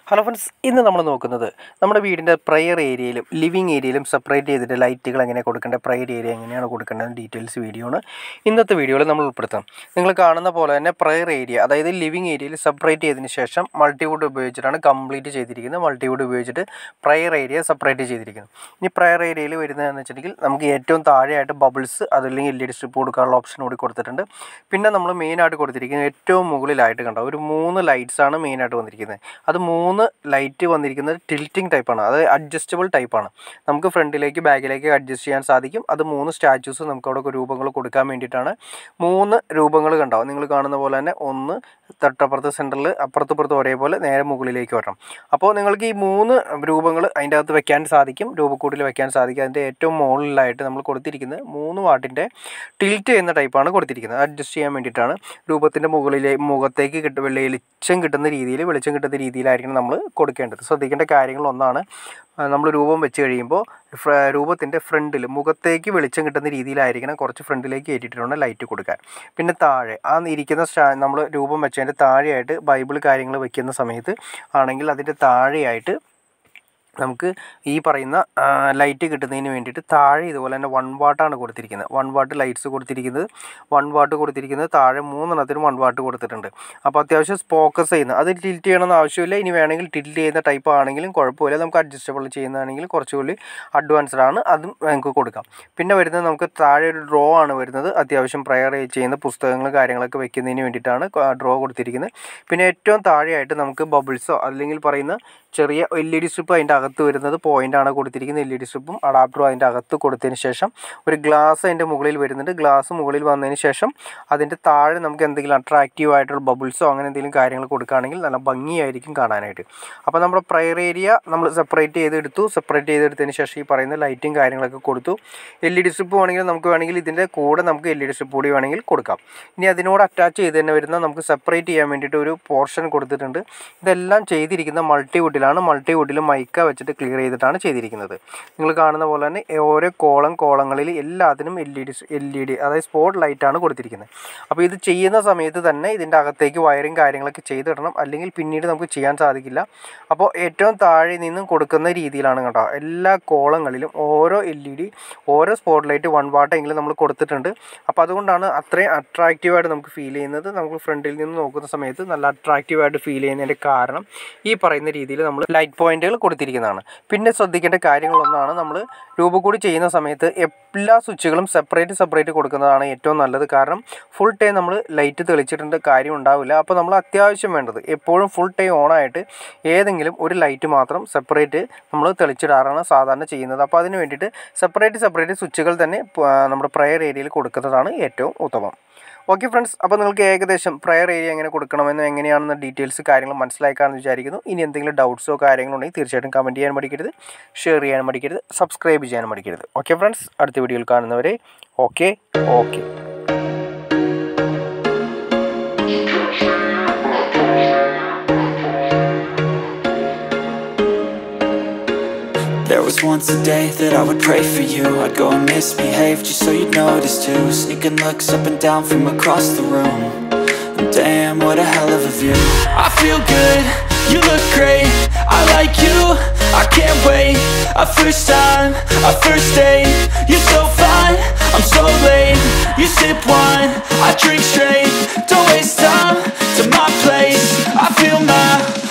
hello friends ഇന്ന് നമ്മൾ നോക്കുന്നത് നമ്മുടെ വീടിൻ്റെ പ്രയർ ഏരിയയിലും ലിവിങ് ഏരിയയിലും സെപ്പറേറ്റ് ചെയ്തിട്ട് ലൈറ്റുകൾ എങ്ങനെ കൊടുക്കേണ്ടത് പ്രയർ ഏരിയ എങ്ങനെയാണ് കൊടുക്കേണ്ടത് ഡീറ്റെയിൽസ് വീഡിയോ ആണ് ഇന്നത്തെ വീഡിയോയിൽ നമ്മൾ ഉൾപ്പെടുത്താം നിങ്ങൾ കാണുന്ന പോലെ തന്നെ പ്രയർ ഏരിയ അതായത് ലിവിങ് ഏരിയയിൽ സെപ്പറേറ്റ് ചെയ്തതിന് ശേഷം മൾട്ടിവുഡ് ഉപയോഗിച്ചിട്ടാണ് കംപ്ലീറ്റ് ചെയ്തിരിക്കുന്നത് മൾട്ടിവുഡ് ഉപയോഗിച്ചിട്ട് പ്രയർ ഏരിയ സെപ്പറേറ്റ് ചെയ്തിരിക്കുന്നത് ഇനി പ്രയർ ഏരിയയിൽ വരുന്നതെന്ന് വെച്ചിട്ടുണ്ടെങ്കിൽ നമുക്ക് ഏറ്റവും താഴെയായിട്ട് ബബിൾസ് അതല്ലെങ്കിൽ എൽ ഇ ഡി സ്ട്രിപ്പ് കൊടുക്കാനുള്ള ഓപ്ഷൻ കൂടി കൊടുത്തിട്ടുണ്ട് പിന്നെ നമ്മൾ മെയിനായിട്ട് കൊടുത്തിരിക്കുന്നത് ഏറ്റവും മുകളിലായിട്ട് കണ്ടോ ഒരു മൂന്ന് ലൈറ്റ്സ് ആണ് മെയിനായിട്ട് വന്നിരിക്കുന്നത് അത് മൂന്ന് ലൈറ്റ് വന്നിരിക്കുന്നത് ടിൽറ്റിംഗ് ടൈപ്പാണ് അത് അഡ്ജസ്റ്റബിൾ ടൈപ്പാണ് നമുക്ക് ഫ്രണ്ടിലേക്ക് ബാക്കിലേക്ക് അഡ്ജസ്റ്റ് ചെയ്യാൻ സാധിക്കും അത് മൂന്ന് സ്റ്റാച്യൂസ് നമുക്ക് അവിടെ രൂപങ്ങൾ കൊടുക്കാൻ വേണ്ടിയിട്ടാണ് മൂന്ന് രൂപങ്ങൾ കണ്ടോ നിങ്ങൾ കാണുന്ന പോലെ തന്നെ ഒന്ന് തൊട്ടപ്പുറത്ത് സെൻറ്ററിൽ അപ്പുറത്തുപ്പുറത്ത് ഒരേപോലെ നേരെ മുകളിലേക്ക് വരണം അപ്പോൾ നിങ്ങൾക്ക് ഈ മൂന്ന് രൂപങ്ങൾ അതിൻ്റെ അകത്ത് വെക്കാൻ സാധിക്കും രൂപക്കൂട്ടിൽ വെക്കാൻ സാധിക്കും അതിൻ്റെ ഏറ്റവും മുകളിലായിട്ട് നമ്മൾ കൊടുത്തിരിക്കുന്നത് മൂന്ന് വാട്ടിൻ്റെ ടിൽറ്റ് ചെയ്യുന്ന ടൈപ്പാണ് കൊടുത്തിരിക്കുന്നത് അഡ്ജസ്റ്റ് ചെയ്യാൻ വേണ്ടിയിട്ടാണ് രൂപത്തിൻ്റെ മുകളിലെ മുഖത്തേക്ക് കിട്ടും വെളിച്ചം കിട്ടുന്ന രീതിയിൽ വെളിച്ചം കിട്ടുന്ന രീതിയിലായിരിക്കണം നമ്മൾ കൊടുക്കേണ്ടത് ശ്രദ്ധിക്കേണ്ട കാര്യങ്ങളൊന്നാണ് നമ്മൾ രൂപം വെച്ച് കഴിയുമ്പോൾ രൂപത്തിൻ്റെ ഫ്രണ്ടിൽ മുഖത്തേക്ക് വെളിച്ചം കിട്ടുന്ന രീതിയിലായിരിക്കണം കുറച്ച് ഫ്രണ്ടിലേക്ക് കയറ്റിയിട്ടുണ്ട് ലൈറ്റ് കൊടുക്കാൻ പിന്നെ താഴെ ആ ഇരിക്കുന്ന സ്റ്റാ നമ്മൾ രൂപം വെച്ചതിൻ്റെ താഴെയായിട്ട് ബൈബിൾ കാര്യങ്ങൾ വെക്കുന്ന സമയത്ത് ആണെങ്കിൽ അതിൻ്റെ താഴെയായിട്ട് നമുക്ക് ഈ പറയുന്ന ലൈറ്റ് കിട്ടുന്നതിന് വേണ്ടിയിട്ട് താഴെ ഇതുപോലെ തന്നെ വൺ വാട്ടാണ് കൊടുത്തിരിക്കുന്നത് വൺ വാട്ട് ലൈറ്റ്സ് കൊടുത്തിരിക്കുന്നത് വൺ വാട്ട് കൊടുത്തിരിക്കുന്നത് താഴെ മൂന്നെണ്ണത്തിനും വൺ വാട്ട് കൊടുത്തിട്ടുണ്ട് അപ്പോൾ അത്യാവശ്യം ഫോക്കസ് ചെയ്യുന്നത് അത് ടിൽറ്റ് ചെയ്യണമെന്ന് ആവശ്യമില്ല ഇനി വേണമെങ്കിൽ ടിൽറ്റ് ചെയ്യുന്ന ടൈപ്പ് ആണെങ്കിലും കുഴപ്പമില്ല നമുക്ക് അഡ്ജസ്റ്റബിൾ ചെയ്യുന്നതാണെങ്കിൽ കുറച്ചുകൂടി അഡ്വാൻസ്ഡ് ആണ് അതും നമുക്ക് കൊടുക്കാം പിന്നെ വരുന്നത് നമുക്ക് താഴെ ഒരു ഡ്രോ ആണ് വരുന്നത് അത്യാവശ്യം പ്രയർ ചെയ്യുന്ന പുസ്തകങ്ങൾ കാര്യങ്ങളൊക്കെ വെക്കുന്നതിന് വേണ്ടിയിട്ടാണ് ഡ്രോ കൊടുത്തിരിക്കുന്നത് പിന്നെ ഏറ്റവും താഴെയായിട്ട് നമുക്ക് ബബിൾസോ അല്ലെങ്കിൽ പറയുന്ന ചെറിയ എൽ ഇ ഡി സ്ട്രിപ്പ് അതിൻ്റെ അകത്ത് വരുന്നത് പോയിൻ്റാണ് കൊടുത്തിരിക്കുന്നത് എൽ ഇ ഡി സ്ട്രിപ്പും അഡാപ്റ്ററും അതിൻ്റെ അകത്ത് കൊടുത്തതിന് ശേഷം ഒരു ഗ്ലാസ് അതിൻ്റെ മുകളിൽ വരുന്നുണ്ട് ഗ്ലാസ് മുകളിൽ വന്നതിന് ശേഷം അതിൻ്റെ താഴെ നമുക്ക് എന്തെങ്കിലും അട്രാക്റ്റീവ് ആയിട്ടുള്ള ബബിൾസോ അങ്ങനെ എന്തെങ്കിലും കാര്യങ്ങൾ കൊടുക്കുകയാണെങ്കിൽ നല്ല ഭംഗിയായിരിക്കും കാണാനായിട്ട് അപ്പോൾ നമ്മുടെ പ്രയർ ഏരിയ നമ്മൾ സെപ്പറേറ്റ് ചെയ്തെടുത്തു സെപ്പറേറ്റ് ചെയ്തെടുത്തതിന് ശേഷം ഈ പറയുന്ന ലൈറ്റും കാര്യങ്ങളൊക്കെ കൊടുത്തു എൽ ഇ ഡി സ്ട്രിപ്പ് വേണമെങ്കിൽ നമുക്ക് വേണമെങ്കിൽ ഇതിൻ്റെ കൂടെ നമുക്ക് എൽ ഇ ഡി സ്ട്രിപ്പ് കൂടി വേണമെങ്കിൽ കൊടുക്കാം ഇനി അതിനോട് അറ്റാച്ച് ചെയ്ത് തന്നെ വരുന്ന നമുക്ക് സെപ്പറേറ്റ് ചെയ്യാൻ വേണ്ടിയിട്ട് ഒരു പോർഷൻ കൊടുത്തിട്ടുണ്ട് ഇതെല്ലാം ചെയ്തിരിക്കുന്ന മൾട്ടിവുഡിലാണ് മൾട്ടിവുഡിൽ മൈക്ക വെച്ചിട്ട് ക്ലിയർ ചെയ്തിട്ടാണ് ചെയ്തിരിക്കുന്നത് നിങ്ങൾ കാണുന്ന പോലെ തന്നെ ഓരോ കോളം കോളങ്ങളിൽ എല്ലാത്തിനും L E D L E D അതായത് സ്പോട്ട് ലൈറ്റാണ് കൊടുത്തിരിക്കുന്നത് അപ്പോൾ ഇത് ചെയ്യുന്ന സമയത്ത് തന്നെ ഇതിൻ്റെ അകത്തേക്ക് വയറിങ് കാര്യങ്ങളൊക്കെ ചെയ്തിടണം അല്ലെങ്കിൽ പിന്നീട് നമുക്ക് ചെയ്യാൻ സാധിക്കില്ല അപ്പോൾ ഏറ്റവും താഴെ നിന്നും കൊടുക്കുന്ന രീതിയിലാണ് കേട്ടോ എല്ലാ കോളങ്ങളിലും ഓരോ എൽ ഇ ഡി ഓരോ സ്പോട്ട് ലൈറ്റ് വൺ വാട്ടെങ്കിലും നമ്മൾ കൊടുത്തിട്ടുണ്ട് അപ്പോൾ അതുകൊണ്ടാണ് അത്രയും അട്രാക്റ്റീവായിട്ട് നമുക്ക് ഫീൽ ചെയ്യുന്നത് നമുക്ക് ഫ്രണ്ടിൽ നിന്ന് നോക്കുന്ന സമയത്ത് നല്ല അട്രാക്റ്റീവായിട്ട് ഫീൽ ചെയ്യുന്നതിൻ്റെ കാരണം ഈ പറയുന്ന രീതിയിൽ നമ്മൾ ലൈറ്റ് പോയിന്റുകൾ കൊടുത്തിരിക്കുന്നതാണ് പിന്നെ ശ്രദ്ധിക്കേണ്ട കാര്യങ്ങളൊന്നാണ് നമ്മൾ രൂപക്കൂടി ചെയ്യുന്ന സമയത്ത് എല്ലാ സ്വിച്ചുകളും സെപ്പറേറ്റ് സെപ്പറേറ്റ് കൊടുക്കുന്നതാണ് ഏറ്റവും നല്ലത് കാരണം ഫുൾ ടൈം നമ്മൾ ലൈറ്റ് തെളിച്ചിട്ടുണ്ട് കാര്യം ഉണ്ടാവില്ല അപ്പോൾ നമ്മൾ അത്യാവശ്യം വേണ്ടത് എപ്പോഴും ഫുൾ ടൈം ഓണായിട്ട് ഏതെങ്കിലും ഒരു ലൈറ്റ് മാത്രം സെപ്പറേറ്റ് നമ്മൾ തെളിച്ചിടാറാണ് സാധാരണ ചെയ്യുന്നത് അപ്പോൾ അതിന് വേണ്ടിയിട്ട് സെപ്പറേറ്റ് സെപ്പറേറ്റ് സ്വിച്ചുകൾ തന്നെ നമ്മുടെ പ്രയർ ഏരിയയിൽ കൊടുക്കുന്നതാണ് ഏറ്റവും ഉത്തമം ഓക്കെ ഫ്രണ്ട്സ് അപ്പോൾ നിങ്ങൾക്ക് ഏകദേശം പ്രയർ ഏരിയ എങ്ങനെ കൊടുക്കണമെന്നും എങ്ങനെയാണെന്ന ഡീറ്റെയിൽസ് കാര്യങ്ങൾ മനസ്സിലാക്കാമെന്ന് വിചാരിക്കുന്നു ഇനി എന്തെങ്കിലും ഡൗട്ട്സോ കാര്യങ്ങളോ ഉണ്ടെങ്കിൽ തീർച്ചയായിട്ടും കമൻറ്റ് ചെയ്യാൻ മടിക്കരുത് ഷെയർ ചെയ്യാൻ മടിക്കരുത് സബ്സ്ക്രൈബ് ചെയ്യാൻ മടിക്കരുത് ഓക്കെ ഫ്രണ്ട്സ് അടുത്ത വീഡിയോയിൽ കാണുന്നവരെ okay okay There was once a day that I would pray for you I'd go and misbehave just so you'd notice too Sneaking looks up and down from across the room and Damn, what a hell of a view I feel good, you look great I like you, I can't wait A first time, a first date You're so fine, I'm so late You sip wine, I drink straight Don't waste time to my place I feel my